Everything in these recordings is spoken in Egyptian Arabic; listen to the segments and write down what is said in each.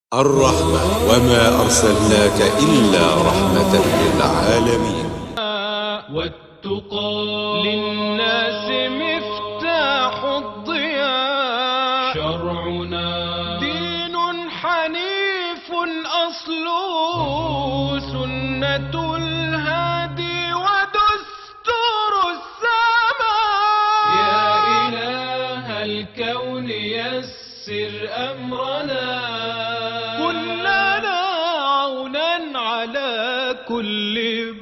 الرحمة وما أرسلناك إلا رحمة للعالمين والتقى للناس مفتاح الضياء شرعنا دين حنيف أصله سنة الهادي ودستور السماء يا إله الكون يسر أمرنا كلنا عونا على كل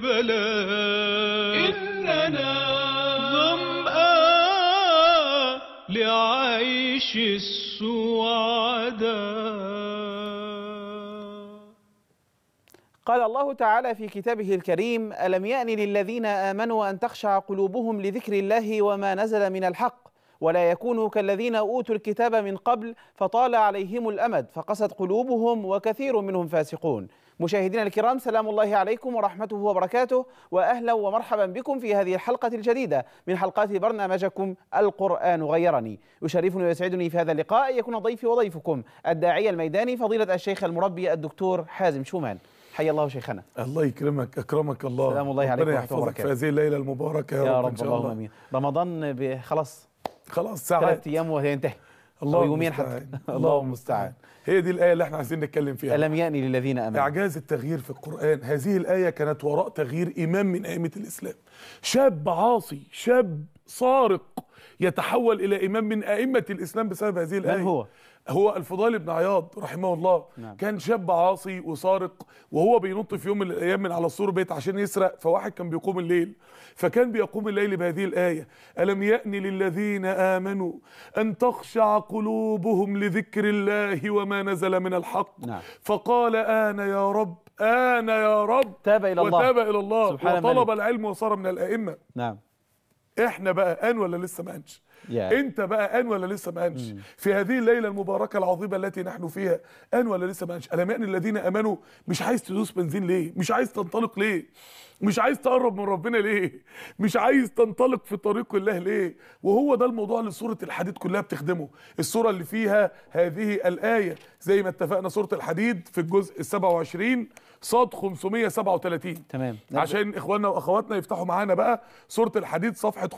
بلاء إننا ظمآن لعيش السعداء قال الله تعالى في كتابه الكريم ألم يأن للذين آمنوا أن تخشع قلوبهم لذكر الله وما نزل من الحق ولا يكونوا كالذين أوتوا الكتاب من قبل فطال عليهم الأمد فقست قلوبهم وكثير منهم فاسقون مشاهدينا الكرام سلام الله عليكم ورحمته وبركاته وأهلا ومرحبا بكم في هذه الحلقة الجديدة من حلقات برنامجكم القرآن غيرني يشرفني ويسعدني في هذا اللقاء أن يكون ضيفي وضيفكم الداعية الميداني فضيلة الشيخ المربي الدكتور حازم شومان حي الله شيخنا الله يكرمك اكرمك الله سلام الله عليكم ربنا ورحمة الله يحفظك وبركاته. في هذه الليله المباركه يا, يا رب, رب ان شاء اللهم الله امين رمضان ب- خلاص خلاص ساعات ثلاث ايام وينتهي الله أو يومين المستعان. حتى الله المستعان هي دي الايه اللي احنا عايزين نتكلم فيها ألم يأن للذين آمنوا اعجاز التغيير في القران هذه الايه كانت وراء تغيير امام من ائمه الاسلام شاب عاصي شاب سارق يتحول الى امام من ائمه الاسلام بسبب هذه الايه هو؟ هو الفضيل بن عياض رحمه الله نعم. كان شاب عاصي وسارق وهو بينط في يوم من الايام من على السور بيت عشان يسرق فواحد كان بيقوم الليل فكان بيقوم الليل بهذه الايه الم يأن للذين امنوا ان تخشع قلوبهم لذكر الله وما نزل من الحق نعم. فقال انا يا رب انا يا رب تاب إلى الله. وتاب الى الله سبحان وطلب الملك. العلم وصار من الائمه نعم احنا بقى ان ولا لسه ما انش يا. انت بقى ان ولا لسه ما انش في هذه الليله المباركه العظيمه التي نحن فيها ان ولا لسه ما انش الم يأن الذين امنوا مش عايز تدوس بنزين ليه مش عايز تنطلق ليه مش عايز تقرب من ربنا ليه مش عايز تنطلق في طريق الله ليه وهو ده الموضوع اللي سوره الحديد كلها بتخدمه السوره اللي فيها هذه الايه زي ما اتفقنا سوره الحديد في الجزء ال 27 صاد 537 تمام نبدأ. عشان اخواننا واخواتنا يفتحوا معانا بقى سوره الحديد صفحه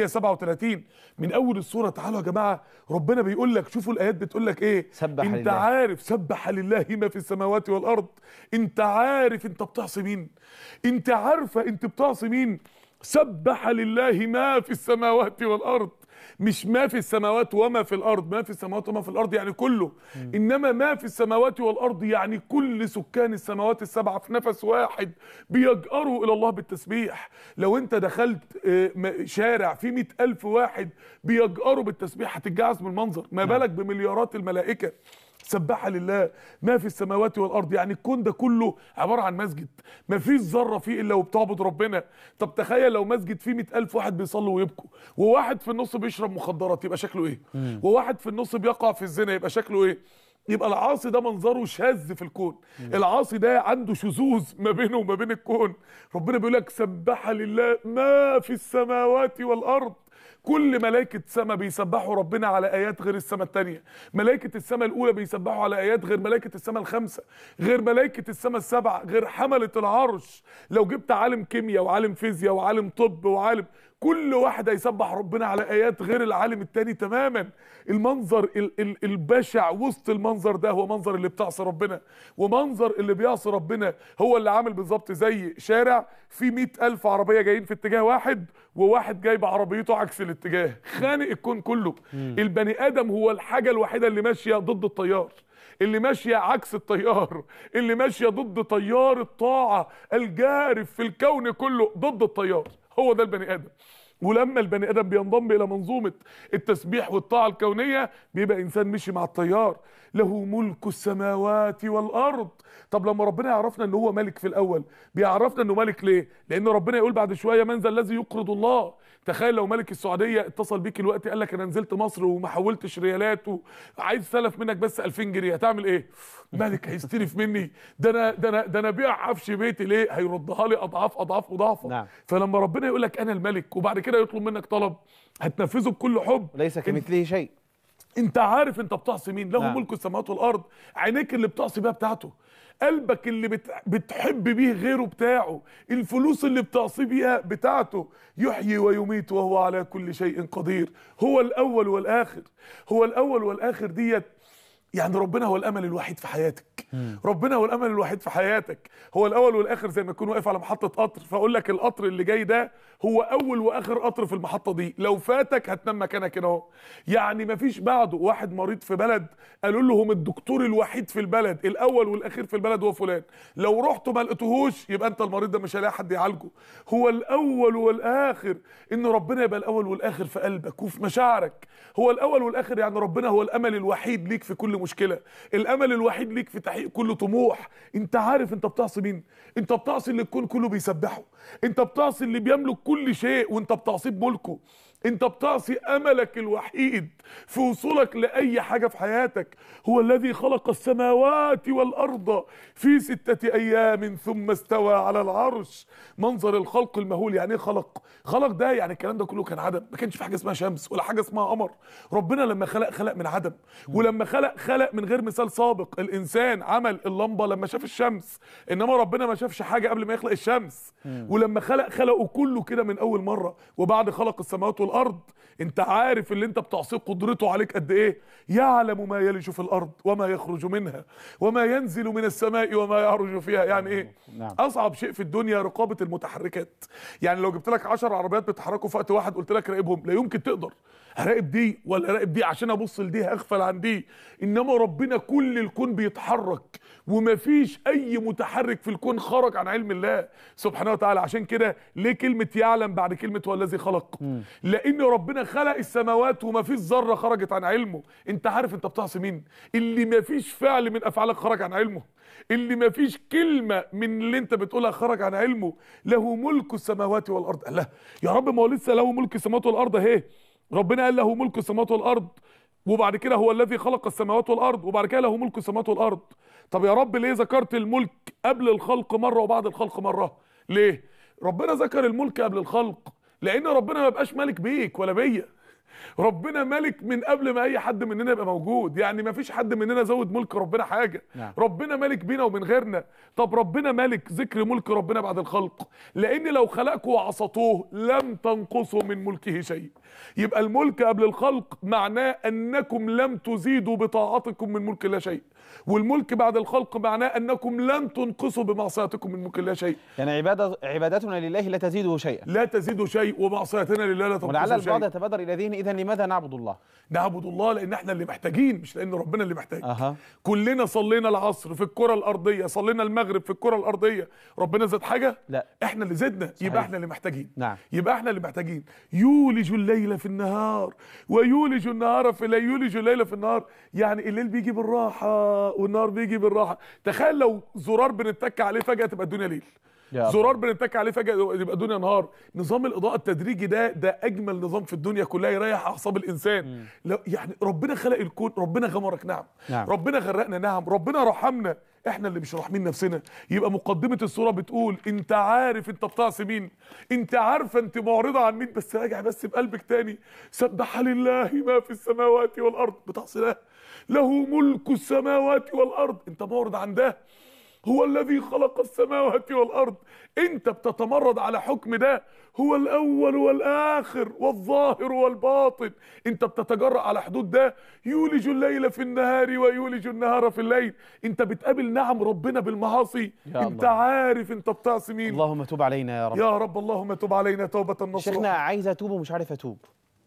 537 من اول السوره تعالوا يا جماعه ربنا بيقول لك شوفوا الايات بتقول لك ايه سبح انت لله. عارف سبح لله ما في السماوات والارض انت عارف انت بتعصي مين انت عارفه انت بتعصي مين سبح لله ما في السماوات والارض مش ما في السماوات وما في الارض ما في السماوات وما في الارض يعني كله انما ما في السماوات والارض يعني كل سكان السماوات السبعه في نفس واحد بيجأروا الى الله بالتسبيح لو انت دخلت آه، م- شارع فيه مئة الف واحد بيجأروا بالتسبيح هتتجعز من المنظر ما بالك بمليارات الملائكه سبح لله ما في السماوات والارض يعني الكون ده كله عباره عن مسجد ما فيش ذره فيه الا وبتعبد ربنا طب تخيل لو مسجد فيه مئة الف واحد بيصلوا ويبكوا وواحد في النص بيشرب مخدرات يبقى شكله ايه وواحد في النص بيقع في الزنا يبقى شكله ايه يبقى العاصي ده منظره شاذ في الكون العاصي ده عنده شذوذ ما بينه وما بين الكون ربنا بيقول لك سبح لله ما في السماوات والارض كل ملائكة سما بيسبحوا ربنا على آيات غير السما التانية ملائكة السما الأولى بيسبحوا على آيات غير ملائكة السما الخمسة غير ملائكة السما السبعة غير حملة العرش لو جبت عالم كيمياء وعالم فيزياء وعالم طب وعالم كل واحد هيسبح ربنا على آيات غير العالم التاني تماما المنظر ال ال البشع وسط المنظر ده هو منظر اللي بتعصي ربنا ومنظر اللي بيعصي ربنا هو اللي عامل بالظبط زي شارع فيه مئة ألف عربية جايين في اتجاه واحد وواحد جايب عربيته عكس الاتجاه خانق الكون كله البني آدم هو الحاجة الوحيدة اللي ماشية ضد التيار اللي ماشية عكس التيار اللي ماشية ضد تيار الطاعة الجارف في الكون كله ضد التيار هو ده البني آدم ولما البني ادم بينضم الى منظومه التسبيح والطاعه الكونيه بيبقى انسان مشي مع التيار له ملك السماوات والارض طب لما ربنا يعرفنا ان هو ملك في الاول بيعرفنا انه ملك ليه لان ربنا يقول بعد شويه من ذا الذي يقرض الله تخيل لو ملك السعوديه اتصل بيك الوقت قال لك انا نزلت مصر وما حولتش ريالات وعايز سلف منك بس 2000 جنيه هتعمل ايه ملك هيستلف مني ده انا ده انا ده انا بيع عفش بيتي ليه هيردها لي اضعاف اضعاف مضاعفه نعم. فلما ربنا يقول لك انا الملك وبعد كده يطلب منك طلب هتنفذه بكل حب ليس كمثله شيء انت عارف انت بتعصي مين له نعم. ملك السماوات والارض عينيك اللي بتعصي بيها بتاعته قلبك اللي بت... بتحب بيه غيره بتاعه الفلوس اللي بتعصي بيها بتاعته يحيي ويميت وهو على كل شيء قدير هو الاول والاخر هو الاول والاخر ديت يعني ربنا هو الامل الوحيد في حياتك ربنا هو الامل الوحيد في حياتك هو الاول والاخر زي ما تكون واقف على محطه قطر فاقول لك القطر اللي جاي ده هو اول واخر قطر في المحطه دي لو فاتك هتنام مكانك هنا اهو يعني مفيش بعده واحد مريض في بلد قالوا لهم الدكتور الوحيد في البلد الاول والاخير في البلد هو فلان لو رحتوا ما لقيتوهوش يبقى انت المريض ده مش هيلاقي حد يعالجه هو الاول والاخر ان ربنا يبقى الاول والاخر في قلبك وفي مشاعرك هو الاول والاخر يعني ربنا هو الامل الوحيد ليك في كل مشكله الامل الوحيد ليك في تحقيق كل طموح انت عارف انت بتعصي مين انت بتعصي اللي الكون كله بيسبحه انت بتعصي اللي بيملك كل شيء وانت بتعصيه بملكه انت بتعصي املك الوحيد في وصولك لاي حاجه في حياتك هو الذي خلق السماوات والارض في سته ايام ثم استوى على العرش منظر الخلق المهول يعني ايه خلق خلق ده يعني الكلام ده كله كان عدم ما كانش في حاجه اسمها شمس ولا حاجه اسمها قمر ربنا لما خلق خلق من عدم ولما خلق خلق من غير مثال سابق الانسان عمل اللمبه لما شاف الشمس انما ربنا ما شافش حاجه قبل ما يخلق الشمس ولما خلق خلقه كله كده من اول مره وبعد خلق السماوات والارض انت عارف اللي انت بتعصيه قدرته عليك قد ايه يعلم ما يلج في الارض وما يخرج منها وما ينزل من السماء وما يعرج فيها يعني ايه نعم. اصعب شيء في الدنيا رقابه المتحركات يعني لو جبت لك 10 عربيات بيتحركوا في وقت واحد قلت لك راقبهم لا يمكن تقدر هراقب دي ولا راقب دي عشان ابص لدي هغفل عن دي انما ربنا كل الكون بيتحرك ومفيش اي متحرك في الكون خرج عن علم الله سبحانه وتعالى عشان كده ليه كلمه يعلم بعد كلمه هو الذي خلق لان ربنا خلق السماوات ومفيش ذره خرجت عن علمه انت عارف انت بتعصي مين اللي مفيش فعل من افعالك خرج عن علمه اللي مفيش كلمه من اللي انت بتقولها خرج عن علمه له ملك السماوات والارض لا يا رب ما هو لسه له ملك السماوات والارض اهي ربنا قال له ملك السماوات والارض وبعد كده هو الذي خلق السماوات والارض وبعد كده له ملك السماوات والارض طب يا رب ليه ذكرت الملك قبل الخلق مره وبعد الخلق مره ليه ربنا ذكر الملك قبل الخلق لان ربنا ما بقاش ملك بيك ولا بيا ربنا ملك من قبل ما اي حد مننا يبقى موجود يعني ما فيش حد مننا زود ملك ربنا حاجه نعم. ربنا ملك بينا ومن غيرنا طب ربنا ملك ذكر ملك ربنا بعد الخلق لان لو خلقكم وعصتوه لم تنقصوا من ملكه شيء يبقى الملك قبل الخلق معناه انكم لم تزيدوا بطاعتكم من ملك الله شيء والملك بعد الخلق معناه انكم لن تنقصوا بمعصيتكم من ملك الله شيء يعني عبادة عبادتنا لله لا تزيده شيئا لا تزيدوا شيء ومعصيتنا لله لا ولعل تنقصوا البعض شيء يتبادر الى ذهن اذا لماذا نعبد الله؟ نعبد الله لان احنا اللي محتاجين مش لان ربنا اللي محتاج اها كلنا صلينا العصر في الكره الارضيه صلينا المغرب في الكره الارضيه ربنا زاد حاجه لا. احنا اللي زدنا صحيح. يبقى احنا اللي محتاجين نعم. يبقى احنا اللي محتاجين يولج الليل في النهار ويولج النهار في الليل يولج الليل في النهار يعني الليل بيجي بالراحه والنهار بيجي بالراحه تخيل لو زرار بنتك عليه فجاه تبقى الدنيا ليل يا زرار بنتك عليه فجاه يبقى الدنيا نهار نظام الاضاءه التدريجي ده ده اجمل نظام في الدنيا كلها يريح اعصاب الانسان لو يعني ربنا خلق الكون ربنا غمرك نعم نعم. ربنا غرقنا نعم ربنا رحمنا احنا اللي مش راحمين نفسنا يبقى مقدمه الصوره بتقول انت عارف انت بتعصي مين انت عارفه انت معرضه عن مين بس راجع بس بقلبك تاني سبح لله ما في السماوات والارض بتعصي ده له ملك السماوات والارض انت معرض عن ده هو الذي خلق السماوات والارض انت بتتمرد على حكم ده هو الاول والاخر والظاهر والباطن انت بتتجرأ على حدود ده يولج الليل في النهار ويولج النهار في الليل انت بتقابل نعم ربنا بالمعاصي يا انت الله. عارف انت بتعصي مين اللهم تب علينا يا رب يا رب اللهم تب علينا توبة شيخنا نصوحا عايز اتوب ومش عارف اتوب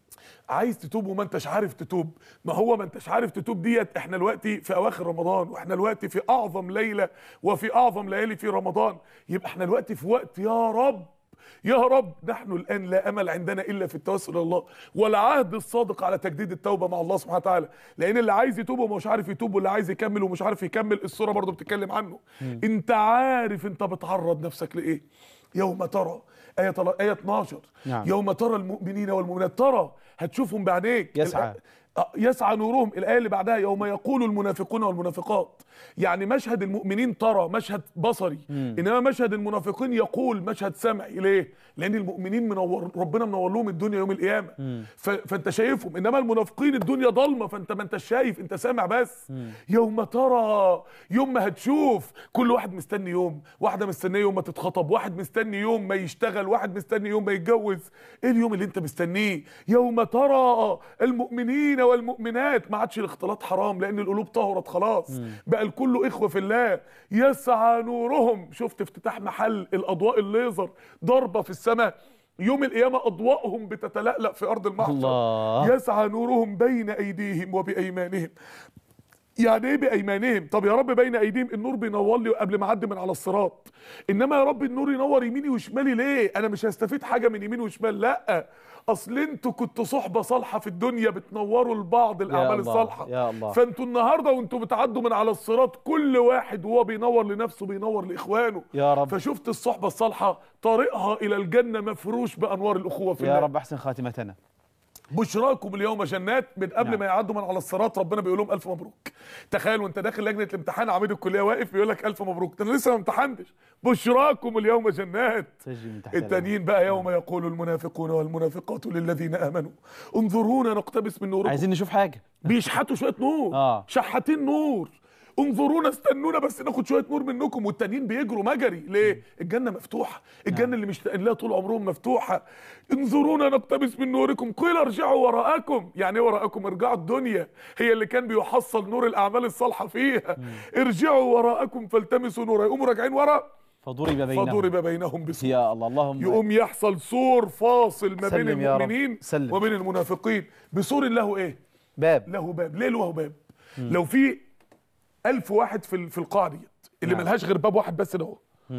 عايز تتوب وما انتش عارف تتوب ما هو ما انتش عارف تتوب ديت احنا دلوقتي في اواخر رمضان واحنا دلوقتي في اعظم ليله وفي اعظم ليالي في رمضان يبقى احنا دلوقتي في وقت يا رب يا رب نحن الان لا امل عندنا الا في التوسل الى الله والعهد الصادق على تجديد التوبه مع الله سبحانه وتعالى لان اللي عايز يتوب ومش عارف يتوب واللي عايز يكمل ومش عارف يكمل السوره برضو بتتكلم عنه انت عارف انت بتعرض نفسك لايه يوم ترى آية طل- آية 12 نعم. يوم ترى المؤمنين والمؤمنات ترى هتشوفهم بعينيك يسعى. الآ- يسعى نورهم الايه اللي بعدها يوم يقول المنافقون والمنافقات يعني مشهد المؤمنين ترى مشهد بصري انما مشهد المنافقين يقول مشهد سمعي ليه لان المؤمنين منور ربنا منور لهم الدنيا يوم القيامه ف... فانت شايفهم انما المنافقين الدنيا ضلمه فانت ما انت شايف انت سامع بس يوم ترى يوم ما هتشوف كل واحد مستني يوم واحده مستنيه يوم ما تتخطب واحد مستني يوم ما يشتغل واحد مستني يوم ما يتجوز ايه اليوم اللي انت مستنيه يوم ترى المؤمنين والمؤمنات ما عادش الاختلاط حرام لان القلوب طهرت خلاص بقى الكل اخوه في الله يسعى نورهم شفت افتتاح محل الاضواء الليزر ضربه في السماء يوم القيامة أضواءهم بتتلألأ في أرض المحشر الله. يسعى نورهم بين أيديهم وبأيمانهم يعني ايه بايمانهم طب يا رب بين ايديهم النور بينور لي قبل ما اعدي من على الصراط انما يا رب النور ينور يميني وشمالي ليه انا مش هستفيد حاجه من يمين وشمال لا اصل انتوا كنتوا صحبه صالحه في الدنيا بتنوروا لبعض الاعمال الله، الصالحه يا الله. فانتوا النهارده وانتوا بتعدوا من على الصراط كل واحد وهو بينور لنفسه بينور لاخوانه يا رب. فشفت الصحبه الصالحه طريقها الى الجنه مفروش بانوار الاخوه في يا الله رب احسن خاتمتنا بشراكم اليوم جنات من قبل نعم. ما يعدوا من على الصراط ربنا بيقول لهم الف مبروك تخيل وانت داخل لجنه الامتحان عميد الكليه واقف بيقول لك الف مبروك ده انا لسه ما امتحنتش بشراكم اليوم جنات تجري من تحت التانيين بقى يوم يقول المنافقون والمنافقات للذين امنوا انظرونا نقتبس من نوركم عايزين نشوف حاجه بيشحتوا شويه نور آه. شحاتين نور انظرونا استنونا بس ناخد شويه نور منكم والتانيين بيجروا مجري ليه الجنه مفتوحه الجنه اللي مشتاقين لها طول عمرهم مفتوحه انظرونا نقتبس من نوركم قيل ارجعوا وراءكم يعني ايه وراءكم ارجعوا الدنيا هي اللي كان بيحصل نور الاعمال الصالحه فيها ارجعوا وراءكم فالتمسوا نورا يقوموا راجعين ورا فضرب بينهم فضرب بينهم بسور يا الله اللهم يقوم يحصل سور فاصل ما بين سلم يا رب. المؤمنين سلم. وبين المنافقين بسور له ايه باب له باب ليه له باب لو في ألف واحد في ال- في القاعه ديت اللي نعم. ملهاش غير باب واحد بس ده هو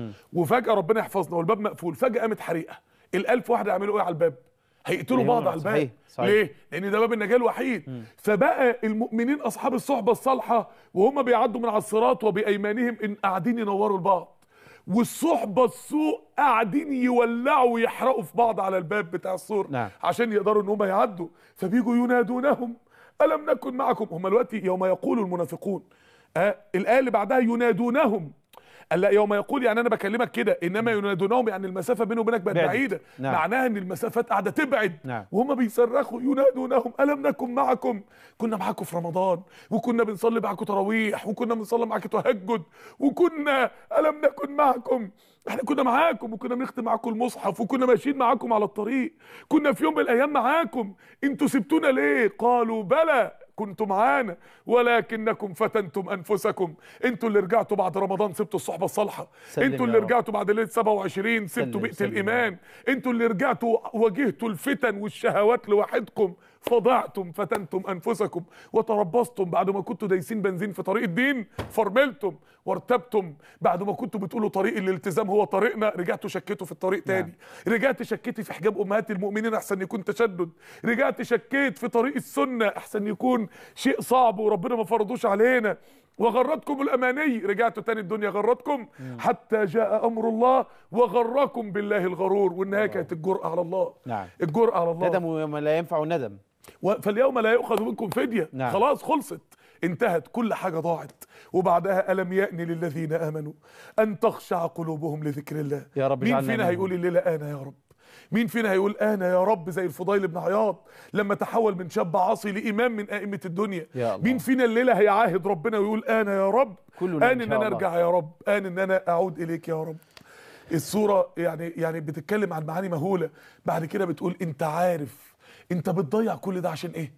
وفجاه ربنا يحفظنا والباب مقفول فجاه قامت حريقه الألف واحد يعملوا ايه على الباب هيقتلوا أيوة، بعض على الباب صحيح، صحيح. ليه لان ده باب النجاه الوحيد فبقى المؤمنين اصحاب الصحبه الصالحه وهم بيعدوا من على الصراط وبايمانهم ان قاعدين ينوروا لبعض والصحبه السوء قاعدين يولعوا ويحرقوا في بعض على الباب بتاع السور نعم. عشان يقدروا ان هم يعدوا فبيجوا ينادونهم الم نكن معكم هم دلوقتي يوم يقول المنافقون آه الايه اللي بعدها ينادونهم قال لا يوم يقول يعني انا بكلمك كده انما ينادونهم يعني المسافه بينه وبينك بقت بعدت. بعيده نعم. معناها ان المسافات قاعده تبعد نعم. وهم بيصرخوا ينادونهم الم نكن معكم كنا معاكم في رمضان وكنا بنصلي معاكم تراويح وكنا بنصلي معاكم تهجد وكنا الم نكن معكم احنا كنا معاكم وكنا بنختم معاكم المصحف وكنا ماشيين معاكم على الطريق كنا في يوم من الايام معاكم انتوا سبتونا ليه قالوا بلى كنتم معانا ولكنكم فتنتم انفسكم انتوا اللي رجعتوا بعد رمضان سبتوا الصحبه الصالحه سلم انتوا يا اللي رب. رجعتوا بعد ليله 27 سبتوا سلم، بيئه سلم. الايمان انتوا اللي رجعتوا واجهتوا الفتن والشهوات لوحدكم فضعتم فتنتم انفسكم وتربصتم بعد ما كنتوا دايسين بنزين في طريق الدين فرملتم وارتبتم بعد ما كنتوا بتقولوا طريق الالتزام هو طريقنا رجعتوا شكيتوا في الطريق تاني رجعت شكيتي في حجاب امهات المؤمنين احسن يكون تشدد رجعت شكيت في طريق السنه احسن يكون شيء صعب وربنا ما فرضوش علينا وغرتكم الاماني رجعتوا تاني الدنيا غرتكم حتى جاء امر الله وغركم بالله الغرور والنهايه كانت الجرأه على الله نعم. الجرأه على الله ندم وما لا ينفع الندم و- فاليوم لا يؤخذ منكم فدية نعم. خلاص خلصت انتهت كل حاجة ضاعت وبعدها ألم يأن للذين آمنوا أن تخشع قلوبهم لذكر الله يا رب مين اجعلنا فينا منهم. هيقول الليلة أنا يا رب مين فينا هيقول أنا يا رب زي الفضيل بن عياض لما تحول من شاب عاصي لإمام من أئمة الدنيا يا الله. مين فينا الليلة هيعاهد ربنا ويقول أنا يا رب كلنا آن إن إن شاء أنا الله. أرجع يا رب آن إن أنا أعود إليك يا رب الصورة يعني يعني بتتكلم عن معاني مهولة بعد كده بتقول انت عارف انت بتضيع كل ده عشان ايه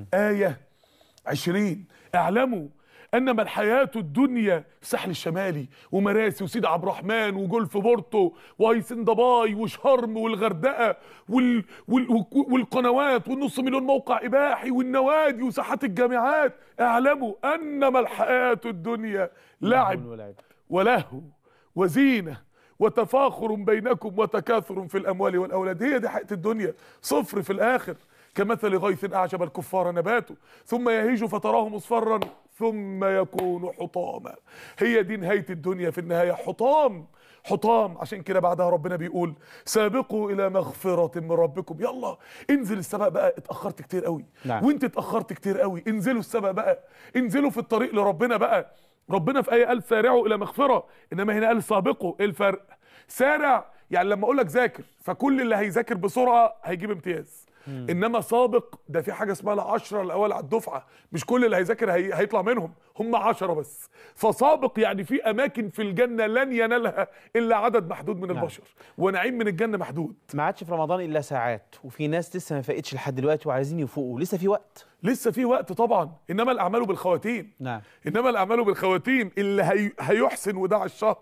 آية عشرين اعلموا انما الحياة الدنيا الساحل الشمالي ومراسي وسيدي عبد الرحمن وجولف بورتو وهيسن دبي وشرم والغردقة وال وال والقنوات والنص مليون موقع اباحي والنوادي وساحات الجامعات اعلموا انما الحياة الدنيا لعب ولعب. ولهو وزينة وتفاخر بينكم وتكاثر في الأموال والأولاد هي دي حياة الدنيا صفر في الآخر كمثل غيث أعجب الكفار نباته ثم يهيج فتراه مصفرا ثم يكون حطاما هي دي نهايه الدنيا في النهايه حطام حطام عشان كده بعدها ربنا بيقول سابقوا الى مغفره من ربكم يلا انزل السبق بقى اتاخرت كتير قوي نعم. وانت اتاخرت كتير قوي انزلوا السبق بقى انزلوا في الطريق لربنا بقى ربنا في ايه قال سارعوا الى مغفره انما هنا قال سابقوا ايه الفرق سارع يعني لما اقول لك ذاكر فكل اللي هيذاكر بسرعه هيجيب امتياز انما سابق ده في حاجه اسمها العشره الاول على الدفعه مش كل اللي هيذاكر هي... هيطلع منهم هم عشرة بس فسابق يعني في اماكن في الجنه لن ينالها الا عدد محدود من نعم. البشر ونعيم من الجنه محدود ما عادش في رمضان الا ساعات وفي ناس لسه ما فاقتش لحد دلوقتي وعايزين يفوقوا لسه في وقت لسه في وقت طبعا انما الاعمال بالخواتيم نعم انما الاعمال بالخواتيم اللي هي... هيحسن وداع الشهر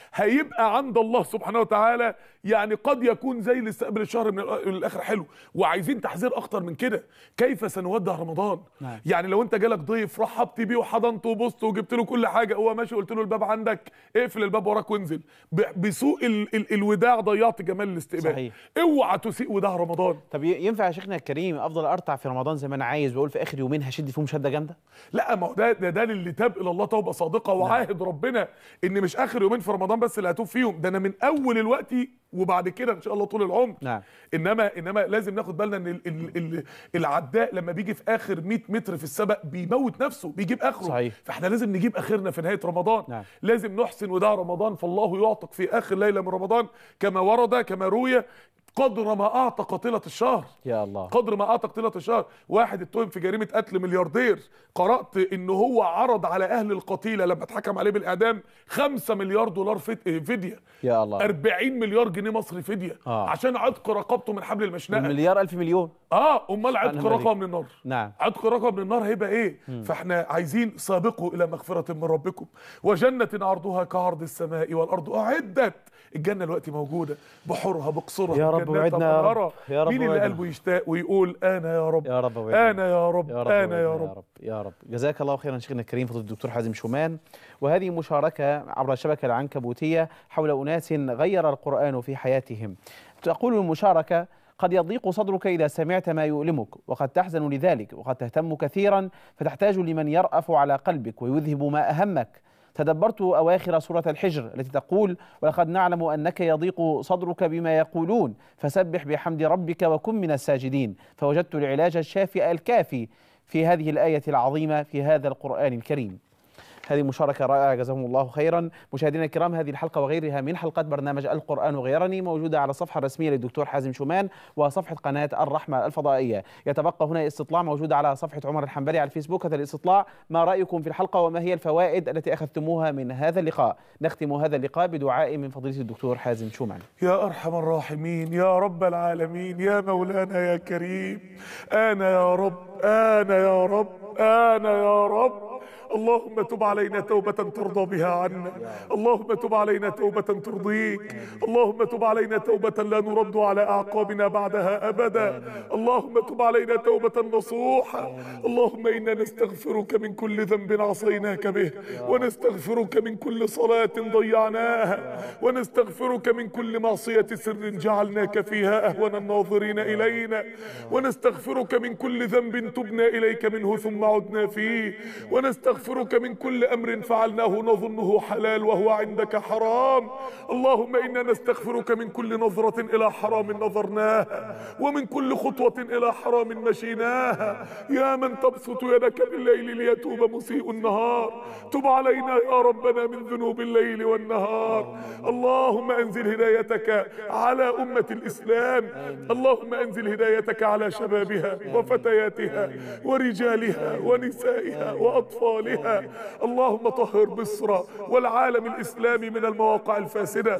هيبقى عند الله سبحانه وتعالى يعني قد يكون زي اللي استقبل الشهر من الأ- من الاخر حلو وعايزين تحذير اكتر من كده كيف سنودع رمضان نعم. يعني لو انت جالك ضيف رحبت بيه وحضنته وبصت وجبت له كل حاجه هو ماشي قلت له الباب عندك اقفل الباب وراك وانزل ب- بسوء ال... ال... الوداع ضيعت جمال الاستقبال صحيح. اوعى تسيء وداع رمضان طب ي- ينفع يا شيخنا الكريم افضل ارتع في رمضان زي ما انا عايز واقول في اخر يومين هشد فيهم شده جامده لا ما هو ده ده, ده اللي تاب الى الله توبه صادقه وعاهد ربنا ان مش اخر يومين في رمضان بس اللي هتوب فيهم ده انا من اول الوقت وبعد كده ان شاء الله طول العمر نعم. انما انما لازم ناخد بالنا ان ال ال ال العداء لما بيجي في اخر 100 متر في السبق بيموت نفسه بيجيب اخره صحيح. فاحنا لازم نجيب اخرنا في نهايه رمضان نعم. لازم نحسن وداع رمضان فالله يعتق في اخر ليله من رمضان كما ورد كما روي قدر ما اعطى قاتله الشهر يا الله قدر ما اعطى قتيلة الشهر واحد اتهم في جريمه قتل ملياردير قرات ان هو عرض على اهل القتيله لما اتحكم عليه بالاعدام 5 مليار دولار فت- آه، فديه يا الله 40 مليار جنيه مصري فديه آه. عشان عتق رقبته من حبل المشنقه المليار الف مليون اه امال عتق الملك. رقبه من النار نعم عتق رقبه من النار هيبقى ايه فاحنا عايزين سابقوا الى مغفره من ربكم وجنه عرضها كعرض السماء والارض اعدت الجنه دلوقتي موجوده بحورها بقصرها يا رب جناتها وعدنا يا رب. منهارها. يا رب مين اللي وعدنا. قلبه يشتاق ويقول انا يا رب يا رب وعدنا. انا يا رب يا رب انا يا وعدنا رب يا رب جزاك الله خيرا شيخنا الكريم فضيله الدكتور حازم شومان وهذه مشاركه عبر الشبكه العنكبوتيه حول اناس غير القران في حياتهم تقول المشاركه قد يضيق صدرك اذا سمعت ما يؤلمك وقد تحزن لذلك وقد تهتم كثيرا فتحتاج لمن يرأف على قلبك ويذهب ما اهمك تدبرت أواخر سورة الحجر التي تقول ولقد نعلم أنك يضيق صدرك بما يقولون فسبح بحمد ربك وكن من الساجدين فوجدت العلاج الشافي الكافي في هذه الآية العظيمة في هذا القرآن الكريم هذه مشاركة رائعة جزاهم الله خيرا مشاهدينا الكرام هذه الحلقة وغيرها من حلقات برنامج القرآن غيرني موجودة على الصفحة الرسمية للدكتور حازم شومان وصفحة قناة الرحمة الفضائية يتبقى هنا استطلاع موجود على صفحة عمر الحنبلي على الفيسبوك هذا الاستطلاع ما رأيكم في الحلقة وما هي الفوائد التي أخذتموها من هذا اللقاء نختم هذا اللقاء بدعاء من فضيلة الدكتور حازم شومان يا ارحم الراحمين يا رب العالمين يا مولانا يا كريم انا يا رب انا يا رب انا يا رب اللهم تب علينا توبة ترضى بها عنا اللهم تب علينا توبة ترضيك اللهم تب علينا توبة لا نرد على أعقابنا بعدها أبدا اللهم تب علينا توبة نصوحة اللهم إنا نستغفرك من كل ذنب عصيناك به ونستغفرك من كل صلاة ضيعناها ونستغفرك من كل معصية سر جعلناك فيها أهون الناظرين إلينا ونستغفرك من كل ذنب تبنا إليك منه ثم عدنا فيه ونستغفرك من كل أمر فعلناه نظنه حلال وهو عندك حرام اللهم إنا نستغفرك من كل نظرة إلى حرام نظرناها ومن كل خطوة إلى حرام مشيناها يا من تبسط يدك بالليل ليتوب مسيء النهار تب علينا يا ربنا من ذنوب الليل والنهار اللهم أنزل هدايتك على أمة الإسلام اللهم أنزل هدايتك على شبابها وفتياتها ورجالها ونسائها وأطفالها اللهم طهر مصر والعالم الإسلامي من المواقع الفاسدة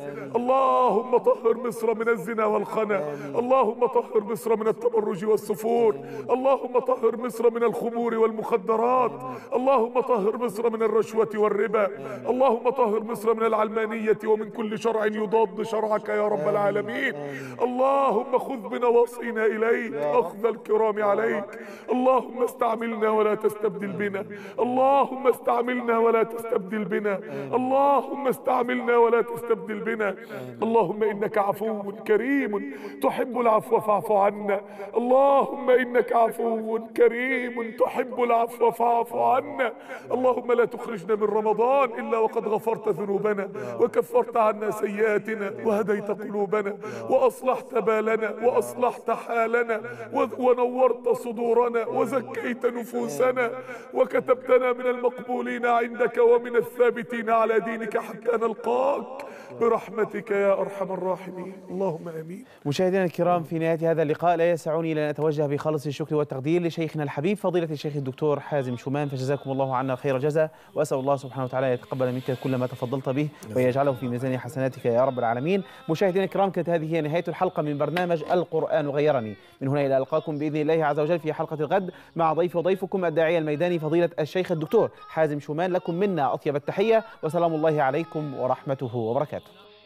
اللهم طهر مصر من الزنا والخنا اللهم طهر مصر من التبرج والسفور اللهم طهر مصر من الخمور والمخدرات اللهم طهر مصر من الرشوة والربا اللهم طهر مصر من العلمانية ومن كل شرع يضاد شرعك يا رب العالمين اللهم خذ بنواصينا إليك أخذ الكرام عليك اللهم استعملنا ولا تستبدل بنا اللهم اللهم استعملنا ولا تستبدل بنا اللهم استعملنا ولا تستبدل بنا اللهم انك عفو كريم تحب العفو فاعف عنا اللهم انك عفو كريم تحب العفو فاعف عنا اللهم لا تخرجنا من رمضان الا وقد غفرت ذنوبنا وكفرت عنا سيئاتنا وهديت قلوبنا واصلحت بالنا واصلحت حالنا و- ونورت صدورنا وزكيت نفوسنا وكتبتنا من المقبولين عندك ومن الثابتين على دينك حتى نلقاك برحمتك يا ارحم الراحمين اللهم امين مشاهدينا الكرام في نهاية هذا اللقاء لا يسعني إلا أن أتوجه بخالص الشكر والتقدير لشيخنا الحبيب فضيلة الشيخ الدكتور حازم شومان فجزاكم الله عنا خير جزاء وأسأل الله سبحانه وتعالى أن يتقبل منك كل ما تفضلت به ويجعله في ميزان حسناتك يا رب العالمين مشاهدينا الكرام كانت هذه هي نهاية الحلقة من برنامج القرآن غيرني من هنا إلى ألقاكم بإذن الله عز وجل في حلقة الغد مع ضيف وضيفكم الداعية الميداني فضيلة الشيخ الدكتور حازم شومان لكم منا أطيب التحية وسلام الله عليكم ورحمته وبركاته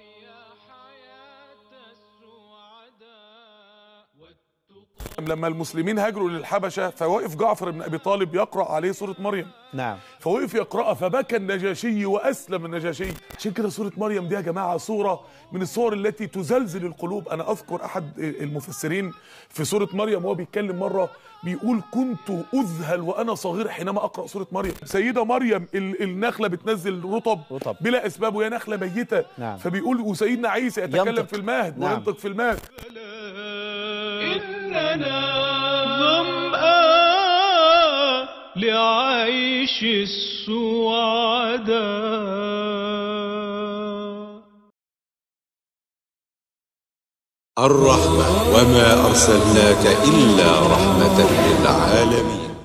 لما المسلمين هاجروا للحبشه فوقف جعفر بن ابي طالب يقرا عليه سوره مريم نعم فوقف يقرأها فبكى النجاشي وأسلم النجاشي عشان كده سورة مريم دي يا جماعة صورة من الصور التي تزلزل القلوب أنا أذكر أحد المفسرين في سورة مريم وهو بيتكلم مرة بيقول كنت أذهل وأنا صغير حينما أقرأ سورة مريم سيدة مريم ال- النخلة بتنزل رطب, رطب. بلا أسباب وهي نخلة ميتة نعم. فبيقول وسيدنا عيسى يتكلم ينطق. في المهد نعم. وينطق في المهد إننا ظمآن لعيش السعداء الرحمة وما أرسلناك إلا رحمة للعالمين